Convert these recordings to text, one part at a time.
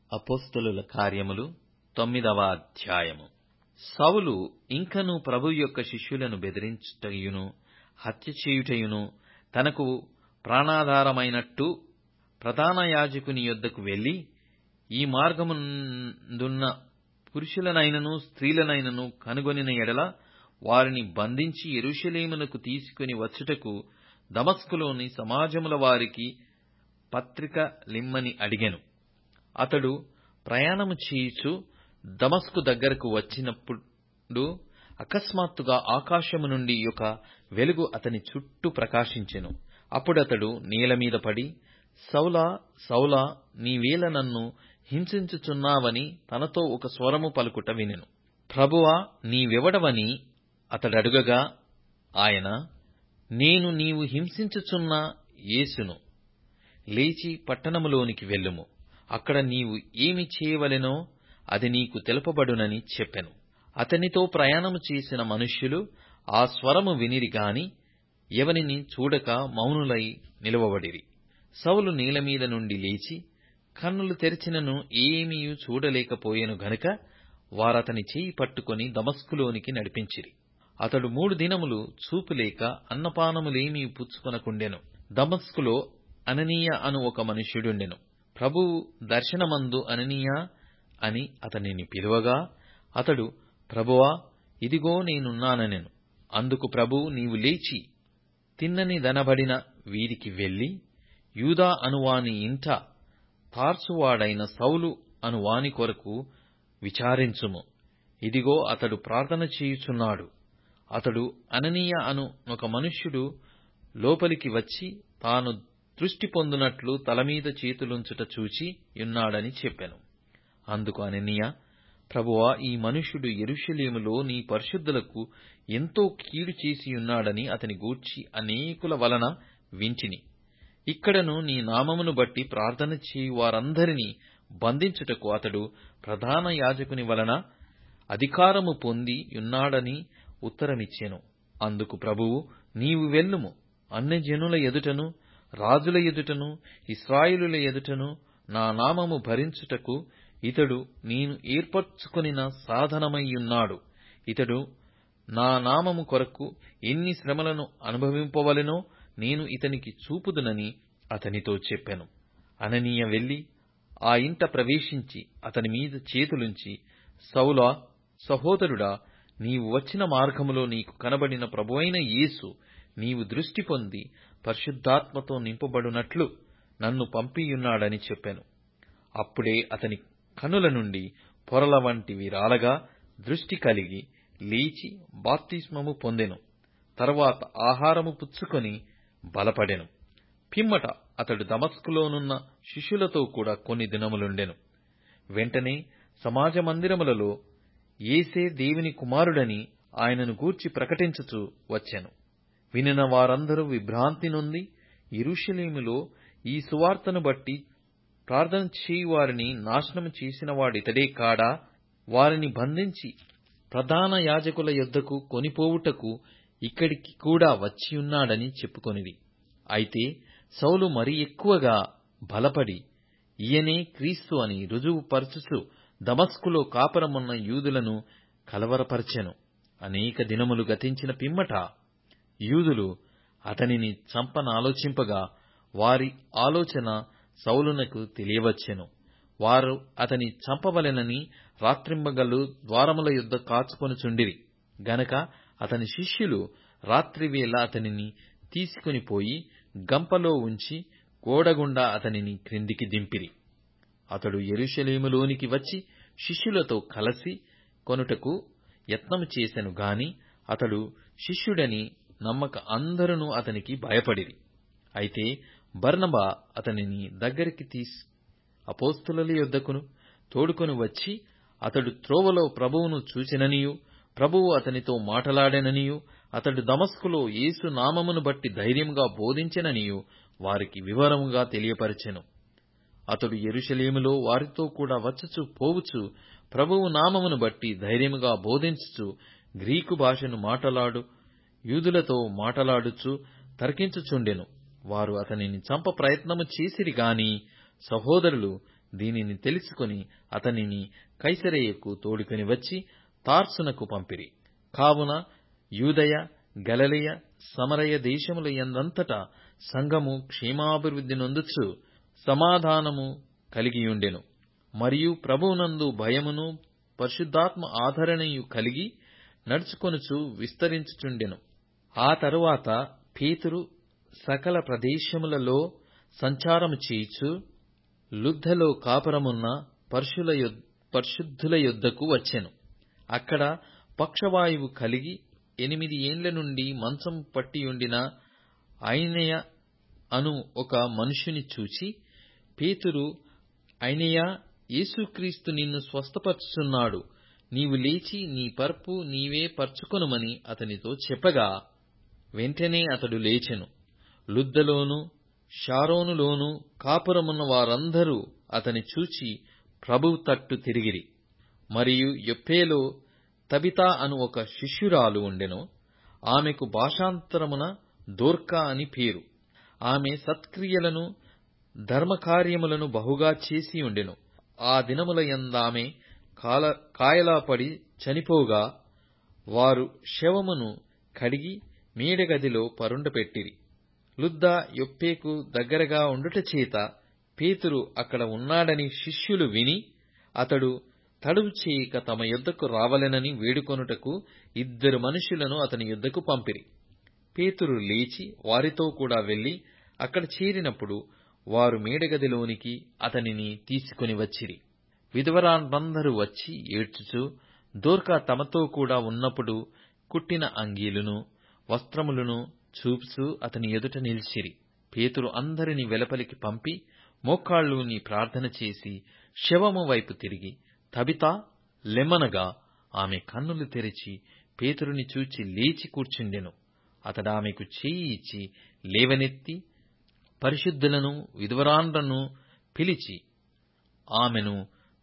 అపోస్తలుల కార్యములు తొమ్మిదవ అధ్యాయము సౌలు ఇంకనూ ప్రభు యొక్క శిష్యులను బెదిరించుటయును హత్య చేయుటయును తనకు ప్రాణాధారమైనట్టు ప్రధాన యాజకుని యొద్దకు వెళ్లి ఈ మార్గమందున్న పురుషులనైనను స్త్రీలనైనను కనుగొనిన ఎడల వారిని బంధించి యెరూషలేమునకు తీసుకుని వచ్చుటకు దమస్కులోని సమాజముల వారికి పత్రిక లిమ్మని అడిగెను అతడు ప్రయాణము చేయుచు దమస్కు దగ్గరకు వచ్చినప్పుడు అకస్మాత్తుగా ఆకాశము నుండి ఒక వెలుగు అతని చుట్టూ ప్రకాశించెను అప్పుడతడు నేలమీద పడి సౌలా సౌలా నీవేల నన్ను హింసించుచున్నావని తనతో ఒక స్వరము పలుకుట వినెను ప్రభువా నీవెవడవని అతడడుగగా ఆయన నేను నీవు హింసించుచున్న యేసును లేచి పట్టణములోనికి వెళ్ళుము అక్కడ నీవు ఏమి చేయవలెనో అది నీకు తెలుపబడునని చెప్పెను అతనితో ప్రయాణము చేసిన మనుష్యులు ఆ స్వరము వినిరి గాని ఎవనిని చూడక మౌనులై నిలువబడిరి సౌలు నేలమీద నుండి లేచి కన్నులు తెరిచినను ఏమీయూ చూడలేకపోయెను గనుక వారతని చేయి పట్టుకొని దమస్కులోనికి నడిపించిరి అతడు మూడు దినములు చూపులేక అన్నపానములేమీ పుచ్చుకొనకుండెను దమస్కులో అననీయ అను ఒక మనుష్యుడుండెను ప్రభువు దర్శనమందు అననీయ అని అతనిని పిలువగా అతడు ప్రభువా ఇదిగో నేనున్నాననెను అందుకు ప్రభువు నీవు లేచి తిన్నని దనబడిన వీరికి వెళ్లి యూదా అనువాని ఇంట తార్సువాడైన సౌలు అనువాని కొరకు విచారించుము ఇదిగో అతడు ప్రార్థన చేయుచున్నాడు అతడు అననీయ అను ఒక మనుష్యుడు లోపలికి వచ్చి తాను దృష్టి పొందునట్లు తలమీద చేతులుంచుట చూచి యున్నాడని చెప్పెను అందుకు అననీయ ప్రభువా ఈ మనుష్యుడు యెరూషలేములో నీ పరిశుద్ధులకు ఎంతో కీడు చేసియున్నాడని అతని గూర్చి అనేకుల వలన వింటిని ఇక్కడను నీ నామమును బట్టి ప్రార్థన చేయు వారందరినీ బంధించుటకు అతడు ప్రధాన యాజకుని వలన అధికారము పొంది యున్నాడని ఉత్తరమిచ్చెను అందుకు ప్రభువు నీవు వెళ్ళుము అన్యజనుల ఎదుటను రాజుల ఎదుటను ఇస్రాయిలుల ఎదుటను నా నామము భరించుటకు ఇతడు నేను ఏర్పరచుకొనిన సాధనమయ్యున్నాడు ఇతడు నా నామము కొరకు ఎన్ని శ్రమలను అనుభవింపవలెనో నేను ఇతనికి చూపుదునని అతనితో చెప్పెను అననీయ వెళ్లి ఆ ఇంట ప్రవేశించి అతని మీద చేతులుంచి సౌలా సహోదరుడా నీవు వచ్చిన మార్గములో నీకు కనబడిన ప్రభువైన యేసు నీవు దృష్టి పొంది పరిశుద్ధాత్మతో నింపబడునట్లు నన్ను పంపియున్నాడని చెప్పెను అప్పుడే అతని కనుల నుండి పొరల వంటివి రాలగా దృష్టి కలిగి లేచి బాప్తిస్మము పొందెను తరువాత ఆహారము పుచ్చుకొని బలపడెను పిమ్మట అతడు దమస్కులోనున్న శిష్యులతో కూడా కొన్ని దినములుండెను వెంటనే సమాజ మందిరములలో ఏసే దేవుని కుమారుడని ఆయనను గూర్చి ప్రకటించుచు వచ్చెను వినిన వారందరూ విభ్రాంతి నొంది ఇరుషలేములో ఈ సువార్తను బట్టి ప్రార్థన చేయి వారిని నాశనము చేసిన వాడితడే కాడా వారిని బంధించి ప్రధాన యాజకుల యొద్దకు కొనిపోవుటకు ఇక్కడికి కూడా వచ్చియున్నాడని చెప్పుకొనిది అయితే సౌలు మరి ఎక్కువగా బలపడి ఈయనే క్రీస్తు అని రుజువు పరచుచు దమస్కులో కాపురమున్న యూదులను కలవరపరచెను అనేక దినములు గతించిన పిమ్మట యూదులు అతనిని చంపనాలోచింపగా వారి ఆలోచన సౌలునకు తెలియవచ్చెను వారు అతని చంపవలెనని రాత్రింబగళ్ళు ద్వారముల యుద్ధ కాచుకొనుచుండిరి గనక అతని శిష్యులు రాత్రివేళ అతనిని తీసుకుని పోయి గంపలో ఉంచి గోడగుండా అతనిని క్రిందికి దింపిరి అతడు యెరూషలేములోనికి వచ్చి శిష్యులతో కలసి కొనుటకు యత్నము చేసెను గాని అతడు శిష్యుడని నమ్మక అందరూ అతనికి భయపడిరి అయితే బర్నబా అతనిని దగ్గరికి తీసి అపోస్తుల యొద్దకును తోడుకొని వచ్చి అతడు త్రోవలో ప్రభువును చూచిననియు ప్రభువు అతనితో మాటలాడెననియు అతడు దమస్కులో యేసు నామమును బట్టి ధైర్యంగా బోధించెననియు వారికి వివరముగా తెలియపరచెను అతడు యెరూషలేములో వారితో కూడా వచ్చుచు పోవుచు ప్రభువు నామమును బట్టి ధైర్యముగా బోధించుచు గ్రీకు భాషను మాటలాడు యూదులతో మాటలాడుచు తర్కించుచుండెను వారు అతనిని చంప ప్రయత్నము చేసిరి గాని సహోదరులు దీనిని తెలుసుకొని అతనిని కైసరయ్యకు తోడుకొని వచ్చి తార్సునకు పంపిరి కావున యూదయ గలలియ సమరయ దేశముల యందంతటా సంఘము క్షేమాభివృద్ధి నొందుచు సమాధానము కలిగియుండెను మరియు ప్రభువునందు భయమును పరిశుద్ధాత్మ ఆదరణయు కలిగి నడుచుకొనుచు విస్తరించుచుండెను ఆ తరువాత పేతురు సకల ప్రదేశములలో సంచారము చేయుచు లుద్దలో కాపురమున్న పరుషుల యొద్- పరిశుద్ధుల యొద్దకు వచ్చెను అక్కడ పక్షవాయువు కలిగి ఎనిమిది ఏండ్ల నుండి మంచం పట్టియుండిన ఐనేయ అను ఒక మనుష్యుని చూచి పేతురు ఐనేయ యేసుక్రీస్తు నిన్ను స్వస్థపరచుచున్నాడు నీవు లేచి నీ పరుపు నీవే పరచుకొనుమని అతనితో చెప్పగా వెంటనే అతడు లేచెను లుద్దలోను షారోనులోను కాపురమున్న వారందరూ అతని చూచి ప్రభువు తట్టు తిరిగిరి మరియు యొప్పేలో తబితా అను ఒక శిష్యురాలు ఉండెను ఆమెకు భాషాంతరమున దోర్కా అని పేరు ఆమె సత్క్రియలను ధర్మకార్యములను బహుగా చేసి ఉండెను ఆ దినముల యందామె కాల కాయలాపడి చనిపోగా వారు శవమును కడిగి మేడగదిలో పరుండపెట్టిరి లుద్ద యొప్పేకు దగ్గరగా ఉండుట చేత పేతురు అక్కడ ఉన్నాడని శిష్యులు విని అతడు తడువు చేయక తమ యొద్దకు రావలెనని వేడుకొనుటకు ఇద్దరు మనుషులను అతని యొద్దకు పంపిరి పేతురు లేచి వారితో కూడా వెళ్లి అక్కడ చేరినప్పుడు వారు మేడగదిలోనికి అతనిని తీసుకొని వచ్చిరి విధవరాండ్రందరూ వచ్చి ఏడ్చుచు దోర్కా తమతో కూడా ఉన్నప్పుడు కుట్టిన అంగీలును వస్త్రములను చూపుచూ అతని ఎదుట నిలిచిరి పేతురు అందరిని వెలుపలికి పంపి మోకాళ్ళూని ప్రార్థన చేసి శవము వైపు తిరిగి తబితా లెమ్మనగా ఆమె కన్నులు తెరిచి పేతురుని చూచి లేచి కూర్చుండెను అతడామెకు చేయి ఇచ్చి లేవనెత్తి పరిశుద్ధులను విధవరాండ్రను పిలిచి ఆమెను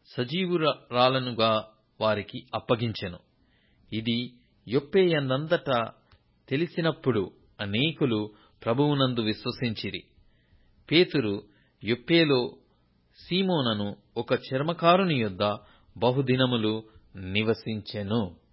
సజీవురాలనుగా వారికి అప్పగించెను ఇది యొప్పేయందంతటా తెలిసినప్పుడు అనేకులు ప్రభువునందు విశ్వసించిరి పేతురు యొప్పేలో సీమోనను ఒక చర్మకారుని యొద్ద బహుదినములు నివసించెను